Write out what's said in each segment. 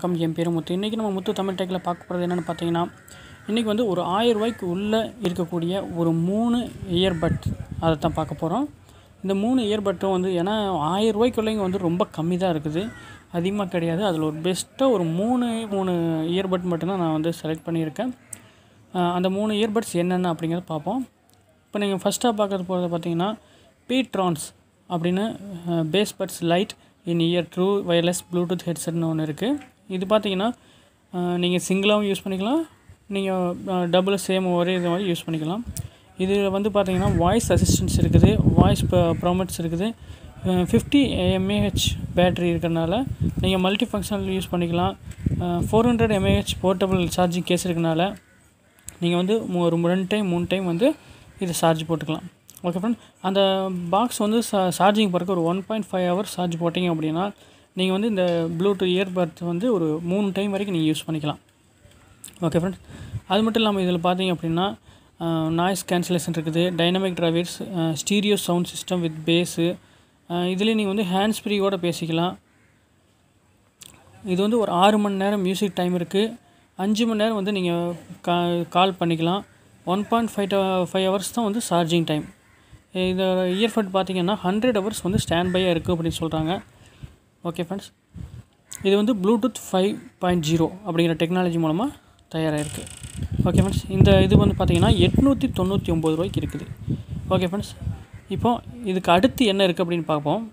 வணக்கம் என் பேர் முத்து இன்றைக்கி நம்ம முத்து தமிழ் டெக்கில் பார்க்க போகிறது என்னென்னு பார்த்தீங்கன்னா இன்றைக்கி வந்து ஒரு ஆயிரம் ரூபாய்க்கு உள்ளே இருக்கக்கூடிய ஒரு மூணு இயர்பட் அதை தான் பார்க்க போகிறோம் இந்த மூணு இயர்பட்டும் வந்து ஏன்னா ஆயிரம் ரூபாய்க்குள்ளேங்க வந்து ரொம்ப கம்மி தான் இருக்குது அதிகமாக கிடையாது அதில் ஒரு பெஸ்ட்டாக ஒரு மூணு மூணு இயர்பட் மட்டும்தான் நான் வந்து செலக்ட் பண்ணியிருக்கேன் அஹ் அந்த மூணு இயர்பட்ஸ் என்னென்ன அப்படிங்கிறத பார்ப்போம் இப்போ நீங்கள் ஃபஸ்ட்டாக பார்க்கறது போகிறது பார்த்தீங்கன்னா பீட்ரான்ஸ் அப்படின்னு bass buds light in ear true wireless bluetooth ஹெட்செட்னு ஒன்று இருக்குது இது பார்த்தீங்கன்னா நீங்கள் சிங்கிளாகவும் யூஸ் பண்ணிக்கலாம் நீங்கள் டபுள் சேம் ஒரே இது மாதிரி யூஸ் பண்ணிக்கலாம் இது வந்து பார்த்தீங்கன்னா வாய்ஸ் அசிஸ்டன்ஸ் இருக்குது வாய்ஸ் ப்ராமட்ஸ் இருக்குது ஃபிஃப்டி எம்ஏஹெச் பேட்டரி இருக்கிறனால நீங்கள் மல்டி ஃபங்க்ஷனல் யூஸ் பண்ணிக்கலாம் four hundred mAh portable charging case இருக்கனால நீங்கள் வந்து மு- ஒரு ரெண்டு டைம் மூணு டைம் வந்து இதை சார்ஜ் போட்டுக்கலாம் ஓகே ஃப்ரெண்ட் அந்த பாக்ஸ் வந்து சா சார்ஜிங் போகிறக்கு ஒரு one point five hours charge போட்டிங்க அப்படின்னா நீங்கள் வந்து இந்த ப்ளூடூத் இயர்பட்ஸ் வந்து ஒரு மூணு டைம் வரைக்கும் நீங்கள் யூஸ் பண்ணிக்கலாம் ஓகே ஃப்ரெண்ட்ஸ் அது மட்டும் இல்லாமல் இதில் பார்த்தீங்க அப்படின்னா நாய்ஸ் கேன்சலேஷன் இருக்குது dynamic drivers stereo sound system with bass இதுலேயே நீங்கள் வந்து ஹேண்ட்ஸ் ஃப்ரீயோட பேசிக்கலாம் இது வந்து ஒரு ஆறு மணி நேரம் மியூசிக் டைம் இருக்குது அஞ்சு மணி நேரம் வந்து நீங்கள் கா கால் பண்ணிக்கலாம் one point five five hours தான் வந்து சார்ஜிங் டைம் இந்த இயர்ஃபட் பார்த்தீங்கன்னா ஹண்ட்ரட் ஹவர்ஸ் வந்து ஸ்டாண்ட் பையாக இருக்குது அப்படின்னு சொல்கிறாங்க ஓகே ஃப்ரெண்ட்ஸ் இது வந்து ப்ளூடூத் ஃபைவ் பாயிண்ட் ஜீரோ அப்படிங்கிற டெக்னாலஜி மூலமாக தயாராகிருக்கு ஓகே ஃப்ரெண்ட்ஸ் இந்த இது வந்து பார்த்தீங்கன்னா எட்நூற்றி தொண்ணூற்றி ஒம்பது ரூபாய்க்கு இருக்குது ஓகே ஃப்ரெண்ட்ஸ் இப்போ இதுக்கு அடுத்து என்ன இருக்குது அப்படின்னு பார்ப்போம்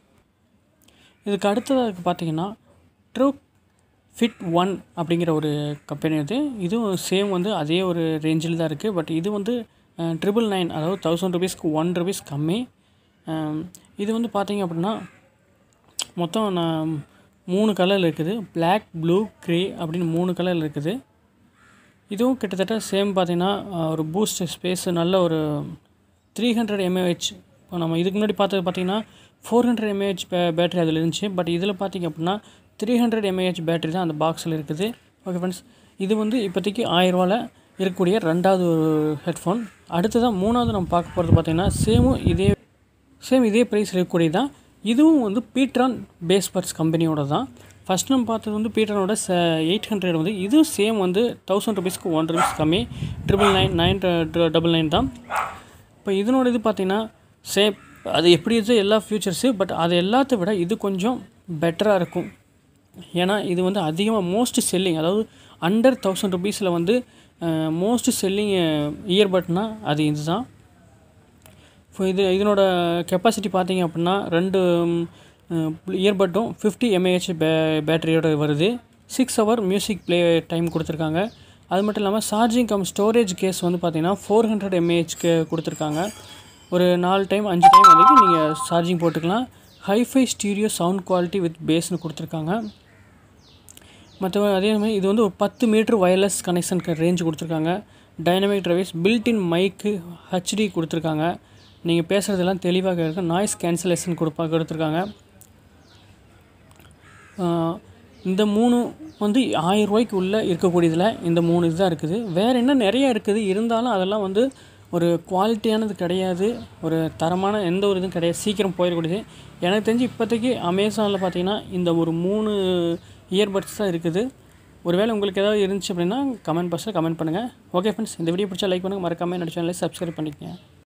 இதுக்கு அடுத்ததாக பார்த்தீங்கன்னா ட்ரூ ஃபிட் ஒன் அப்படிங்கிற ஒரு கம்பெனி இது இதுவும் சேம் வந்து அதே ஒரு ரேஞ்சில் தான் இருக்குது பட் இது வந்து ட்ரிபிள் நைன் அதாவது தௌசண்ட் ருபீஸ்க்கு ஒன் ருபீஸ் கம்மி அஹ், இது வந்து பார்த்தீங்க அப்படின்னா மொத்தம் நான் மூணு கலரில் இருக்குது Black ப்ளூ க்ரே அப்படின்னு மூணு கலரில் இருக்குது இதுவும் கிட்டத்தட்ட சேம் பார்த்தீங்கன்னா அஹ், ஒரு பூஸ்ட் ஸ்பேஸ் நல்ல ஒரு த்ரீ ஹண்ட்ரட் எம்ஏஹெச் இப்போ நம்ம இதுக்கு முன்னாடி பார்த்தது பார்த்தீங்கன்னா ஃபோர் ஹண்ட்ரட் எம்ஏஹெச் பே பேட்டரி அதில் இருந்துச்சு பட் இதில் பார்த்தீங்க அப்படின்னா த்ரீ ஹண்ட்ரட் எம்ஏஹெச் பேட்டரி தான் அந்த பாக்ஸில் இருக்குது ஓகே ஃப்ரெண்ட்ஸ் இது வந்து இப்போதைக்கு ஆயிரரூவாவில் இருக்கக்கூடிய ரெண்டாவது ஒரு ஹெட்ஃபோன் அடுத்ததான் மூணாவது நம்ம பார்க்க போகிறது பார்த்தீங்கன்னா சேமும் இதே சேம் இதே ப்ரைஸ் இருக்கக்கூடியது தான் இதுவும் வந்து பீட்ரான் பேஸ் பர்ஸ் கம்பெனியோட தான் ஃபஸ்ட் நம்ம பார்த்தது வந்து பீட்ரானோட ச எயிட் ஹண்ட்ரட் வந்து இதுவும் சேம் வந்து தௌசண்ட் ருபீஸ்க்கு ஒன் ருபீஸ் கம்மி triple nine nine double nine தான் இப்போ இதனோட இது பார்த்தீங்கன்னா சேம் அது எப்படி இருக்குது எல்லா ஃபியூச்சர்ஸு பட் அது எல்லாத்த விட இது கொஞ்சம் பெட்டராக இருக்கும் ஏன்னா இது வந்து அதிகமாக மோஸ்ட் செல்லிங் அதாவது அண்டர் தௌசண்ட் ருபீஸில் வந்து மோஸ்ட் செல்லிங் இயர்பட்னா அது இதுதான் இப்போ இது இதனோட கெப்பாசிட்டி பார்த்தீங்க அப்படின்னா ரெண்டு இயர்பட்டும் ஃபிஃப்டி எம்ஏஹெச் பே பேட்டரியோட வருது six hour music play time கொடுத்துருக்காங்க அது மட்டும் இல்லாமல் சார்ஜிங் கம் ஸ்டோரேஜ் கேஸ் வந்து பார்த்தீங்கன்னா ஃபோர் ஹண்ட்ரட் எம்ஏஹெச்க்கு கொடுத்துருக்காங்க ஒரு நாலு டைம் அஞ்சு டைம் வரைக்கும் நீங்கள் சார்ஜிங் போட்டுக்கலாம் hi fi stereo sound quality with பேஸ்னு கொடுத்துருக்காங்க மற்ற அதே மாதிரி இது வந்து ஒரு பத்து மீட்டர் வயர்லெஸ் கனெக்ஷனுக்கு ரேஞ்ச் கொடுத்துருக்காங்க dynamic drivers built in mic HD கொடுத்துருக்காங்க நீங்கள் பேசுகிறதெல்லாம் தெளிவாக இருக்கும் நாய்ஸ் கேன்சலேஷன் கொடுப்பா கொடுத்துருக்காங்க ஆஹ் இந்த மூணு வந்து ஆயிரம் ரூபாய்க்கு உள்ளே இருக்கக்கூடியதில் இந்த மூணு இதுதான் இருக்குது வேறு என்ன நிறைய இருக்குது இருந்தாலும் அதெல்லாம் வந்து ஒரு குவாலிட்டியானது கிடையாது ஒரு தரமான எந்த ஒரு இதுவும் கிடையாது சீக்கிரம் போயிடக்கூடியது எனக்கு தெரிஞ்சு இப்போதைக்கு அமேசானில் பார்த்தீங்கன்னா இந்த ஒரு மூணு இயர்பட்ஸ் தான் இருக்குது ஒருவேளை உங்களுக்கு ஏதாவது இருந்துச்சு அப்படின்னா கமெண்ட் பாக்ஸில் கமெண்ட் பண்ணுங்கள் ஓகே ஃப்ரெண்ட்ஸ் இந்த வீடியோ பிடிச்சா லைக் பண்ணுங்கள் மறக்காமல் என்னோட சேனலை சப்ஸ்கிரைப் பண்ணிக்கங்க